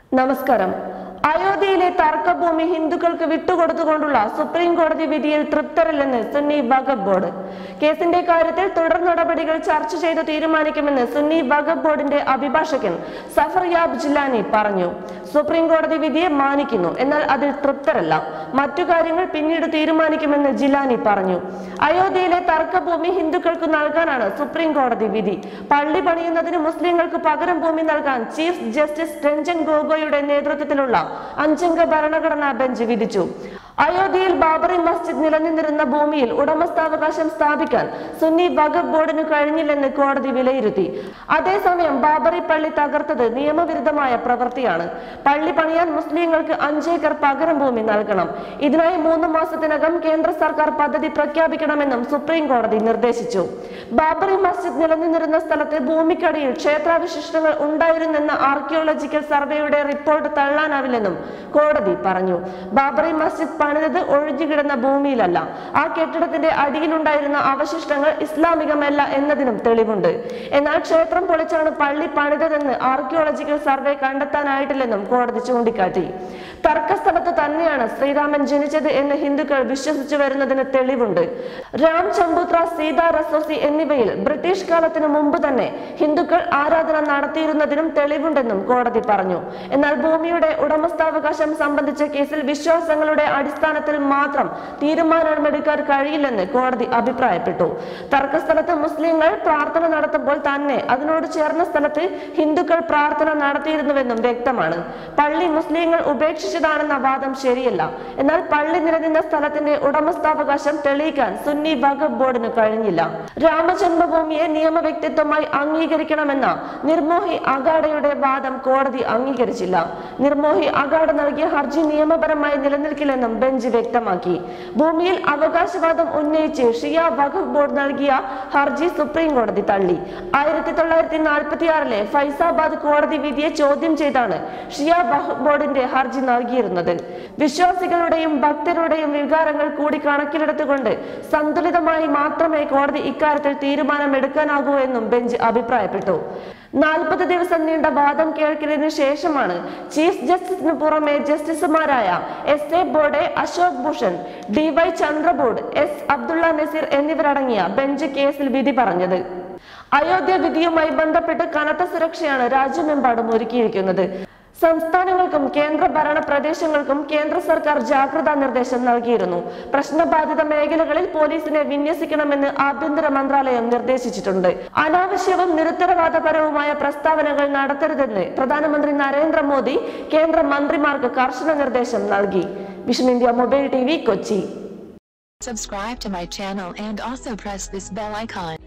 നമസ്കാരം അയോധ്യയിലെ തർക്കഭൂമി ഹിന്ദുക്കൾക്ക് വിട്ടുകൊടുത്തുകൊണ്ടുള്ള സുപ്രീം കോടതി വിധിയിൽ തൃപ്തരല്ലെന്ന് സുന്നി വഖഫ് ബോർഡ് കേസിന്റെ കാര്യത്തിൽ തുടർ നടപടികൾ ചർച്ച ചെയ്ത് തീരുമാനിക്കുമെന്ന് സുന്നി വഖഫ് ബോർഡിന്റെ അഭിഭാഷകൻ സഫർ യാബ് ജിലാനി പറഞ്ഞു സുപ്രീം കോടതി വിധിയെ മാനിക്കുന്നു എന്നാൽ അതിൽ തൃപ്തരല്ല മറ്റു കാര്യങ്ങൾ പിന്നീട് തീരുമാനിക്കുമെന്ന് ജിലാനി പറഞ്ഞു അയോധ്യയിലെ തർക്കഭൂമി ഹിന്ദുക്കൾക്ക് നൽകാനാണ് സുപ്രീം കോടതി വിധി പള്ളി പണിയുന്നതിന് മുസ്ലിങ്ങൾക്ക് പകരം ഭൂമി നൽകാൻ ചീഫ് ജസ്റ്റിസ് രഞ്ജൻ ഗൊഗോയുടെ നേതൃത്വത്തിലുള്ള അഞ്ചംഗ ഭരണഘടനാ ബെഞ്ച് വിധിച്ചു അയോധ്യയിൽ ബാബറി മസ്ജിദ് നിലനിന്നിരുന്ന ഭൂമിയിൽ ഉടമസ്ഥാവകാശം സ്ഥാപിക്കാൻ സുന്നി വഖഫ് ബോർഡിന് കഴിഞ്ഞില്ലെന്ന് കോടതി വിലയിരുത്തി അതേസമയം ബാബറി പള്ളി തകർത്തത് നിയമവിരുദ്ധമായ പ്രവൃത്തിയാണ് പള്ളി പണിയാൻ മുസ്ലിങ്ങൾക്ക് അഞ്ചേക്കർ പകരം ഭൂമി നൽകണം ഇതിനായി മൂന്ന് മാസത്തിനകം കേന്ദ്ര സർക്കാർ പദ്ധതി പ്രഖ്യാപിക്കണമെന്നും സുപ്രീം കോടതി നിർദ്ദേശിച്ചു ബാബറി മസ്ജിദ് നിലനിന്നിരുന്ന സ്ഥലത്ത് ഭൂമിക്കടിയിൽ ക്ഷേത്രാവശിഷ്ടങ്ങൾ ഉണ്ടായിരുന്നെന്ന ആർക്കിയോളജിക്കൽ സർവേയുടെ റിപ്പോർട്ട് തള്ളാനാവില്ലെന്നും കോടതി പറഞ്ഞു ബാബറി മസ്ജിദ് പണിതത് ഒഴിഞ്ഞുകിടന്ന ഭൂമിയിലല്ല ആ കെട്ടിടത്തിന്റെ അടിയിലുണ്ടായിരുന്ന അവശിഷ്ടങ്ങൾ ഇസ്ലാമികമല്ല എന്നതിനും തെളിവുണ്ട് എന്നാൽ ക്ഷേത്രം പൊളിച്ചാണ് പള്ളി പണിതതെന്ന് ആർക്കിയോളജിക്കൽ സർവേ കണ്ടെത്താനായിട്ടില്ലെന്നും കോടതി ചൂണ്ടിക്കാട്ടി തർക്കസ്ഥലത്ത് തന്നെയാണ് ശ്രീരാമൻ ജനിച്ചത് എന്ന് ഹിന്ദുക്കൾ വിശ്വസിച്ചു വരുന്നതിന് തെളിവുണ്ട് രാം ചമ്പൂത്ര സീതാ റസോസി എന്നിവയിൽ ബ്രിട്ടീഷ് കാലത്തിന് മുമ്പ് തന്നെ ഹിന്ദുക്കൾ ആരാധന നടത്തിയിരുന്നതിനും തെളിവുണ്ടെന്നും കോടതി പറഞ്ഞു എന്നാൽ ഭൂമിയുടെ ഉടമസ്ഥാവകാശം സംബന്ധിച്ച കേസിൽ വിശ്വാസങ്ങളുടെ അടിസ്ഥാനത്തിൽ മാത്രം തീരുമാനമെടുക്കാൻ കഴിയില്ലെന്ന് കോടതി അഭിപ്രായപ്പെട്ടു തർക്കസ്ഥലത്ത് മുസ്ലിങ്ങൾ പ്രാർത്ഥന നടത്തുമ്പോൾ തന്നെ അതിനോട് ചേർന്ന സ്ഥലത്ത് ഹിന്ദുക്കൾ പ്രാർത്ഥന നടത്തിയിരുന്നുവെന്നും വ്യക്തമാണ് പള്ളി മുസ്ലിങ്ങൾ ഉപേക്ഷിച്ചതാണെന്ന വാദം ശരിയല്ല എന്നാൽ പള്ളി നിലനിന്ന സ്ഥലത്തിന്റെ ഉടമസ്ഥാവകാശം തെളിയിക്കാൻ സുന്നി വഖഫ് ബോർഡിന് കഴിഞ്ഞില്ല രാമജന്മഭൂമിയെ നിയമവ്യക്തിത്വമായി അംഗീകരിക്കണമെന്ന നിർമോഹി അഗാഡയുടെ വാദം കോടതി അംഗീകരിച്ചില്ല നിർമോഹി അഗാഡ നൽകിയ ഹർജി നിയമപരമായി നിലനിൽക്കില്ലെന്നും ബെഞ്ച് വ്യക്തമാക്കി ഭൂമിയിൽ അവകാശവാദം ഉന്നയിച്ച് ഷിയ വഖഫ് ബോർഡ് നൽകിയ ഹർജി സുപ്രീം കോടതി തള്ളി ആയിരത്തി തൊള്ളായിരത്തി നാൽപ്പത്തി ആറിലെ ഫൈസാബാദ് കോടതി വിധിയെ ചോദ്യം ചെയ്താണ് ഷിയ വഖഫ് ബോർഡിന്റെ ഹർജി നൽകിയിരുന്നത് വിശ്വാസികളുടെയും ഭക്തരുടെയും വികാരങ്ങൾ കൂടി കണക്കിലെടുത്തുകൊണ്ട് സന്തുലിതമായി മാത്രമേ കോടതി ഇക്കാര്യത്തിൽ തീരുമാനമെടുക്കാനാകൂ എന്നും ബെഞ്ച് അഭിപ്രായപ്പെട്ടു നാൽപ്പത് ദിവസം നീണ്ട വാദം കേൾക്കലിന് ശേഷമാണ് ചീഫ് ജസ്റ്റിസിന് പുറമെ ജസ്റ്റിസുമാരായ S A Bobde Ashok Bhushan D Y Chandrachud S Abdulla Nazeer എന്നിവരടങ്ങിയ ബെഞ്ച് കേസിൽ വിധി പറഞ്ഞത് അയോധ്യ വിധിയുമായി ബന്ധപ്പെട്ട് കനത്ത സുരക്ഷയാണ് രാജ്യമെമ്പാടും ഒരുക്കിയിരിക്കുന്നത് സംസ്ഥാനങ്ങൾക്കും കേന്ദ്ര ഭരണ പ്രദേശങ്ങൾക്കും കേന്ദ്ര സർക്കാർ ജാഗ്രതാ നിർദ്ദേശം നൽകിയിരുന്നു പ്രശ്നബാധിത മേഖലകളിൽ പോലീസിനെ വിന്യസിക്കണമെന്ന് ആഭ്യന്തര മന്ത്രാലയം നിർദ്ദേശിച്ചിട്ടുണ്ട് അനാവശ്യവും നിരുത്തരവാദപരവുമായ പ്രസ്താവനകൾ നടത്തരുതെന്ന് പ്രധാനമന്ത്രി നരേന്ദ്രമോദി കേന്ദ്ര മന്ത്രിമാർക്ക് കർശന നിർദ്ദേശം നൽകി vision India mobile T Kochi Subscribe to my channel and also press this bell icon.